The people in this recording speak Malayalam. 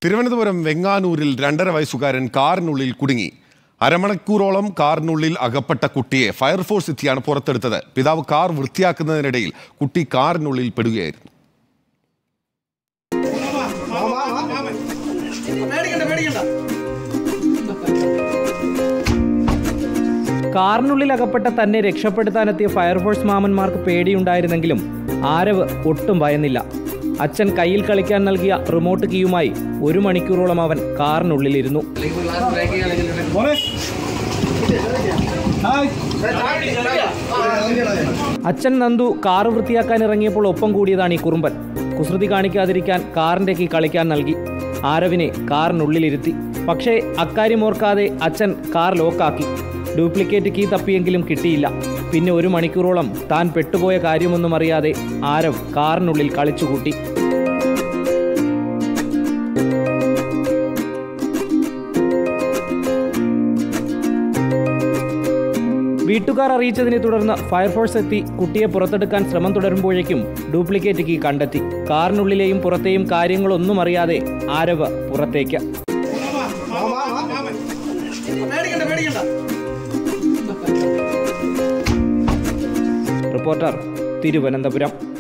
തിരുവനന്തപുരം വെങ്ങാനൂരിൽ രണ്ടര വയസ്സുകാരൻ കാറിനുള്ളിൽ കുടുങ്ങി അരമണിക്കൂറോളം കാറിനുള്ളിൽ അകപ്പെട്ട കുട്ടിയെ ഫയർഫോഴ്സ് എത്തിയാണ് പുറത്തെടുത്തത് പിതാവ് കാർ വൃത്തിയാക്കുന്നതിനിടയിൽ കുട്ടി കാറിനുള്ളിൽ പെടുകയായിരുന്നു പേടിക്കണ്ട പേടിക്കണ്ട കാറിനുള്ളിൽ അകപ്പെട്ട തന്നെ രക്ഷപ്പെടുത്താനെത്തിയ ഫയർഫോഴ്സ് മാമന്മാർക്ക് പേടിയുണ്ടായിരുന്നെങ്കിലും ആരവ് ഒട്ടും ഭയന്നില്ല അച്ഛൻ കയ്യിൽ കളിക്കാൻ നൽകിയ റിമോട്ട് കീയുമായി ഒരു മണിക്കൂറോളം അവൻ കാറിനുള്ളിലിരുന്നു അച്ഛൻ നന്ദു കാർ വൃത്തിയാക്കാൻ ഇറങ്ങിയപ്പോൾ ഒപ്പം കൂടിയതാണ് ഈ കുറുമ്പൻ കുസൃതി കാണിക്കാതിരിക്കാൻ കാറിന്റെ കീ കളിക്കാൻ നൽകി ആരവിനെ കാറിനുള്ളിലിരുത്തി പക്ഷേ അക്കാര്യം ഓർക്കാതെ അച്ഛൻ കാർ ലോക്കാക്കി ഡ്യൂപ്ലിക്കേറ്റ് കീ തപ്പിയെങ്കിലും കിട്ടിയില്ല പിന്നെ ഒരു മണിക്കൂറോളം താൻ പെട്ടുപോയ കാര്യമൊന്നും അറിയാതെ ആരവ് കാറിനുള്ളിൽ കളിച്ചുകൂട്ടി വീട്ടുകാർ അറിയിച്ചതിനെ തുടർന്ന് ഫയർഫോഴ്സ് എത്തി കുട്ടിയെ പുറത്തെടുക്കാൻ ശ്രമം തുടരുമ്പോഴേക്കും ഡ്യൂപ്ലിക്കേറ്റ് കീ കണ്ടെത്തി കാറിനുള്ളിലെയും പുറത്തെയും കാര്യങ്ങളൊന്നും അറിയാതെ ആരവ് പുറത്തേക്ക് പേടിക്കണ്ട പേടിക്കണ്ട റിപ്പോർട്ടർ തിരുവനന്തപുരം